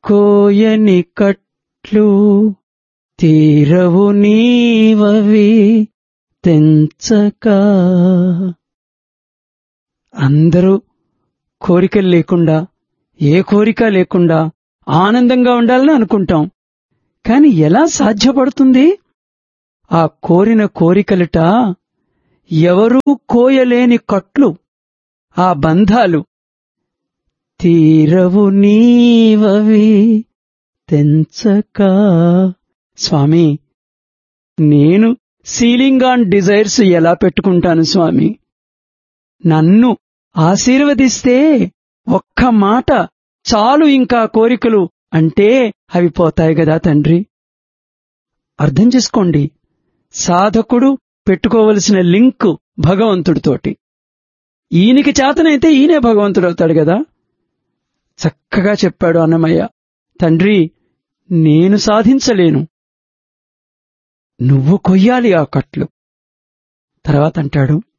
కోయని కట్లు తీరవు నీవవి తెంచక అందరూ కోరికలు లేకుండా ఏ కోరిక లేకుండా ఆనందంగా ఉండాలని అనుకుంటాం కాని ఎలా సాధ్యపడుతుంది ఆ కోరిన కోరికలట ఎవరూ కోయలేని కట్లు ఆ బంధాలు తీరవు నీవవి తెంచక స్వామి నేను సీలింగ్ ఆన్ డిజైర్స్ ఎలా పెట్టుకుంటాను స్వామి నన్ను ఆశీర్వదిస్తే ఒక్క మాట చాలు ఇంకా కోరికలు అంటే అవి పోతాయి గదా తండ్రి అర్థం చేసుకోండి సాధకుడు పెట్టుకోవలసిన లింక్ భగవంతుడితోటి ఈయనకి చేతనైతే ఈయనే భగవంతుడవుతాడు గదా చక్కగా చెప్పాడు అన్నమయ్య తండ్రి నేను సాధించలేను నువ్వు కొయ్యాలి ఆ కట్లు తర్వాత అంటాడు